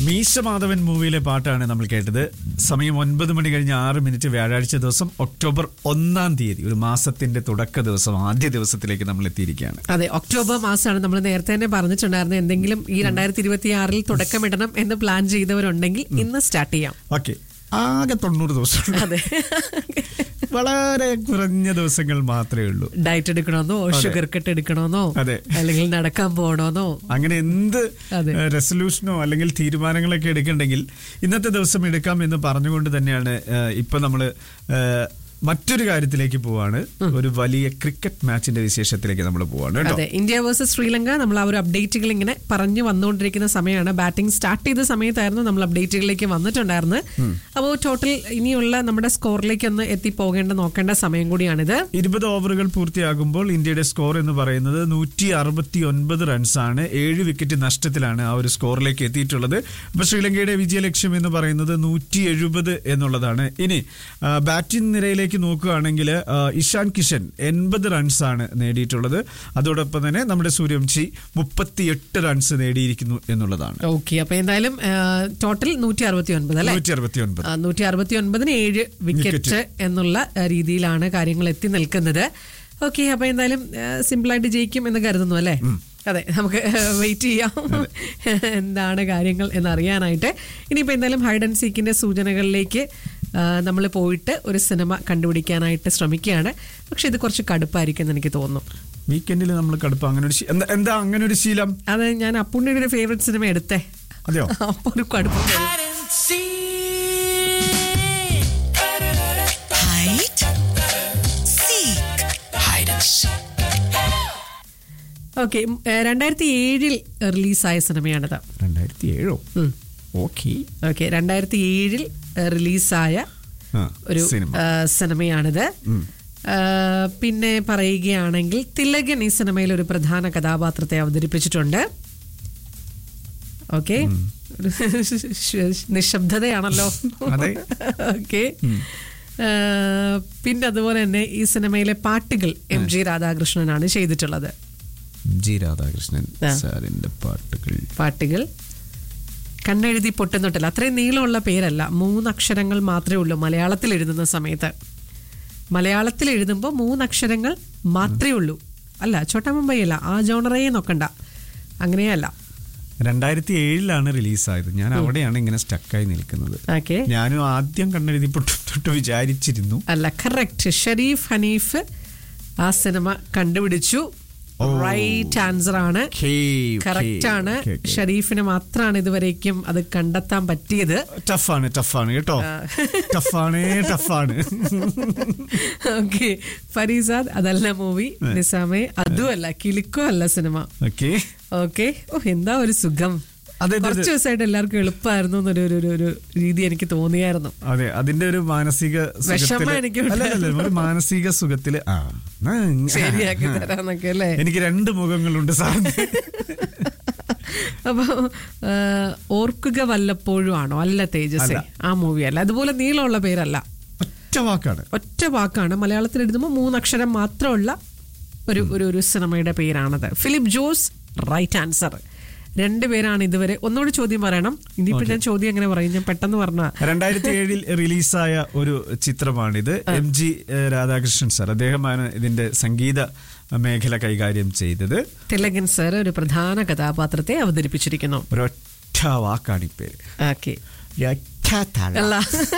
മീശമാധവൻ മൂവിയിലെ പാട്ടാണ് നമ്മൾ കേട്ടത് സമയം ഒൻപത് മണി കഴിഞ്ഞ് ആറ് മിനിറ്റ് വ്യാഴാഴ്ച ദിവസം ഒക്ടോബർ ഒന്നാം തീയതി ഒരു മാസത്തിന്റെ തുടക്ക ദിവസം ആദ്യ ദിവസത്തിലേക്ക് നമ്മൾ എത്തിയിരിക്കുകയാണ് അതെ ഒക്ടോബർ മാസമാണ് നമ്മൾ നേരത്തെ തന്നെ പറഞ്ഞിട്ടുണ്ടായിരുന്നു എന്തെങ്കിലും ഈ രണ്ടായിരത്തി ഇരുപത്തി ആറിൽ തുടക്കമിടണം എന്ന് പ്ലാൻ ചെയ്തവരുണ്ടെങ്കിൽ ഇന്ന് സ്റ്റാർട്ട് ചെയ്യാം ഓക്കെ ആകെ തൊണ്ണൂറ് ദിവസം അതെ വളരെ കുറഞ്ഞ ദിവസങ്ങൾ മാത്രമേ ഉള്ളൂ ഡയറ്റ് എടുക്കണമെന്നോ ഷുഗർ കട്ട് എടുക്കണമെന്നോ അതെ. അല്ലെങ്കിൽ നടക്കാൻ പോകണമെന്നോ അങ്ങനെ എന്ത് അതെ. റെസൊല്യൂഷനോ അല്ലെങ്കിൽ തീരുമാനങ്ങളൊക്കെ എടുക്കണ്ടെങ്കിൽ ഇന്നത്തെ ദിവസം എടുക്കാം എന്ന് പറഞ്ഞുകൊണ്ട് തന്നെയാണ് ഏഹ്, ഇപ്പൊ നമ്മള് ഏഹ്, മറ്റൊരു കാര്യത്തിലേക്ക് പോവാണ് ഒരു വലിയ ക്രിക്കറ്റ് മാച്ചിന്റെ വിശേഷത്തിലേക്ക് നമ്മൾ പോവാണ് കേട്ടോ അതെ ഇന്ത്യ വേഴ്സസ് ശ്രീലങ്ക നമ്മൾ ആ ഒരു അപ്ഡേറ്റുകൾ ഇങ്ങനെ പറഞ്ഞു വന്നുകൊണ്ടിരിക്കുന്ന സമയമാണ് ബാറ്റിംഗ് സ്റ്റാർട്ട് ചെയ്ത സമയത്തായിരുന്നു നമ്മൾ അപ്ഡേറ്റുകളിലേക്ക് വന്നിട്ടുണ്ടായിരുന്നത് അപ്പോൾ ടോട്ടൽ ഇനിയുള്ള നമ്മുടെ സ്കോറിലേക്ക് ഒന്ന് എത്തിപ്പോകേണ്ട നോക്കേണ്ട സമയം കൂടിയാണിത് ഇരുപത് ഓവറുകൾ പൂർത്തിയാകുമ്പോൾ ഇന്ത്യയുടെ സ്കോർ എന്ന് പറയുന്നത് നൂറ്റി അറുപത്തി ഒൻപത് റൺസാണ് ഏഴ് വിക്കറ്റ് നഷ്ടത്തിലാണ് ആ ഒരു സ്കോറിലേക്ക് എത്തിയിട്ടുള്ളത് അപ്പൊ ശ്രീലങ്കയുടെ വിജയലക്ഷ്യം എന്ന് പറയുന്നത് നൂറ്റി എഴുപത് എന്നുള്ളതാണ് ഇനി ആ, ബാറ്റിംഗ് നിരയിലേക്ക് നോക്കുകയാണെങ്കിൽ ആ, ഇഷാൻ കിഷൻ എൺപത് റൺസാണ് നേടിയിട്ടുള്ളത് അതോടൊപ്പം തന്നെ നമ്മുടെ സൂര്യവംശി മുപ്പത്തിയെട്ട് റൺസ് നേടിയിരിക്കുന്നു എന്നുള്ളതാണ് ഓക്കെ അപ്പൊ എന്തായാലും ടോട്ടൽ നൂറ്റി അറുപത്തി ഒൻപത് അല്ലെ നൂറ്റി അറുപത്തി ഒൻപത് നൂറ്റി അറുപത്തി ഒൻപതിന് ഏഴ് വിക്കറ്റ് എന്നുള്ള ആ, രീതിയിലാണ് കാര്യങ്ങൾ എത്തി നിൽക്കുന്നത് ഓക്കെ അപ്പൊ എന്തായാലും സിമ്പിൾ ആയിട്ട് ജയിക്കും എന്ന് കരുതുന്നു അല്ലേ അതെ നമുക്ക് വെയിറ്റ് ചെയ്യാം എന്താണ് കാര്യങ്ങൾ എന്നറിയാനായിട്ട് ഇനിയിപ്പോ എന്തായാലും ഹൈഡ് ആൻഡ് സീക്കിന്റെ സൂചനകളിലേക്ക് നമ്മൾ പോയിട്ട് ഒരു സിനിമ കണ്ടുപിടിക്കാനായിട്ട് ശ്രമിക്കുകയാണ് പക്ഷെ ഇത് കുറച്ച് കടുപ്പായിരിക്കും എന്ന് എനിക്ക് തോന്നുന്നു വീക്കെൻഡിൽ നമ്മൾ കടുപ്പം അങ്ങനെ ഒരു ശീ- എന്താ എന്താ അങ്ങനെ ഒരു ശീലം അത് ഞാൻ അപ്പുണ്ണിയുടെ ഒരു ഫേവറേറ്റ് സിനിമ എടുത്തേ അതെയോ അപ്പൊ ഒരു കടുപ്പം വരും. Hide and seek. ഓക്കെ രണ്ടായിരത്തി ഏഴിൽ റിലീസായ സിനിമയാണിത് രണ്ടായിരത്തി ഏഴോ ഉം. ഓക്കെ ഓക്കെ രണ്ടായിരത്തി ഏഴിൽ റിലീസായ ഒരു സിനിമ ആ, സിനിമയാണിത് ആ, പിന്നെ പറയുകയാണെങ്കിൽ തിലകൻ ഈ സിനിമയിൽ ഒരു പ്രധാന കഥാപാത്രത്തെ അവതരിപ്പിച്ചിട്ടുണ്ട് ഓക്കെ നിശബ്ദതയാണല്ലോ അതെ. ഓക്കെ പിന്നെ അതുപോലെ തന്നെ ഈ സിനിമയിലെ പാട്ടുകൾ എം ജി രാധാകൃഷ്ണനാണ് ചെയ്തിട്ടുള്ളത് ജി രാധാകൃഷ്ണൻ ആ. സാറിന്റെ പാട്ടുകൾ പാട്ടുകൾ കണ്ണെഴുതി പൊട്ടുന്നുണ്ടല്ലോ അത്രയും നീളമുള്ള പേരല്ല മൂന്നക്ഷരങ്ങൾ മാത്രമേ ഉള്ളൂ മലയാളത്തിൽ എഴുതുന്ന സമയത്ത് മലയാളത്തിൽ എഴുതുമ്പോൾ മൂന്നക്ഷരങ്ങൾ മാത്രമേ ഉള്ളൂ അല്ല ചോട്ടാ മുംബൈ അല്ല ആ ജോണറയെ നോക്കണ്ട അങ്ങനെയല്ല രണ്ടായിരത്തി ഏഴിലാണ് റിലീസായത് ഞാൻ അവിടെയാണ് ഇങ്ങനെ സ്റ്റക്കായി നിൽക്കുന്നത് ഓക്കെ ഞാനും ആദ്യം കണ്ണെഴുതി പൊട്ടു തൊട്ട് വിചാരിച്ചിരുന്നു അല്ല കറക്റ്റ് ഷരീഫ് ഹനീഫ് ആ സിനിമ കണ്ടുപിടിച്ചു ഓ. റൈറ്റ് ആൻസർ ആണ് Okay, okay, കറക്റ്റ് ആണ് okay, okay. ഷരീഫിന് മാത്രമാണ് ഇതുവരേക്കും അത് കണ്ടെത്താൻ പറ്റിയത് ടഫാണ് ടഫാണ് കേട്ടോ ടഫാണ് ടഫാണ് ഓക്കെ ഫരീസാദ് അതല്ല മൂവി നിസാമെ അതുമല്ല കിലുക്കോ അല്ല സിനിമ ഓക്കെ ഓക്കെ ഓ എന്താ ഒരു സുഖം അതെ, അതെ, കുറച്ച് ദിവസമായിട്ട് എല്ലാവർക്കും എളുപ്പമായിരുന്നു എന്നൊരു ഒരു- ഒരു ഒരു രീതി എനിക്ക് തോന്നിയായിരുന്നു അതെ അതിന്റെ ഒരു മാനസിക സുഖത്തില്- വിഷമം എനിക്കുണ്ട്. അല്ല, അല്ല, അല്ല, ഒരു മാനസിക സുഖത്തില് ആ ആ, ഇങ്ങ- ശരിയാക്കി തരാന്നൊക്കെ അല്ലേ എനിക്ക് രണ്ട് മുഖങ്ങളുണ്ട് സാറിന് അപ്പൊ ആ, ഓർക്കുക വല്ലപ്പോഴും ആണോ അല്ല തേജസ് ആ മൂവി അല്ല അതുപോലെ നീളമുള്ള പേരല്ല ഒറ്റ വാക്കാണ് ഒറ്റ വാക്കാണ് മലയാളത്തിൽ എഴുതുമ്പോൾ മൂന്നക്ഷരം മാത്രമുള്ള ഒരു ഒരു ഒരു സിനിമയുടെ പേരാണത് ഫിലിപ്പ് ജോസ് റൈറ്റ് ആൻസർ രണ്ടുപേരാണ് ഇതുവരെ ഒന്നുകൂടി ചോദ്യം പറയണം ഇനിയിപ്പോ ഞാൻ ചോദ്യം എങ്ങനെ പറയും ഞാൻ പെട്ടെന്ന് പറഞ്ഞ രണ്ടായിരത്തി ഏഴിൽ റിലീസായ ഒരു ചിത്രമാണിത് എം ജി ഏഹ്, രാധാകൃഷ്ണൻ സാർ അദ്ദേഹമാണ് ഇതിന്റെ സംഗീത മേഖല കൈകാര്യം ചെയ്തത് തിലകൻ സർ ഒരു പ്രധാന കഥാപാത്രത്തെ അവതരിപ്പിച്ചിരിക്കുന്നു ഒരൊറ്റ വാക്കാണ് ഈ പേര് ഓക്കെ ഒരൊറ്റ തല. അല്ല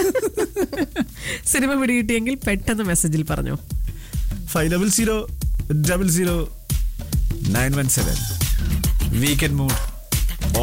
സിനിമ പിടികിട്ടിയെങ്കിൽ പെട്ടെന്ന് മെസ്സേജിൽ പറഞ്ഞു five double zero double zero nine one seven weekend mood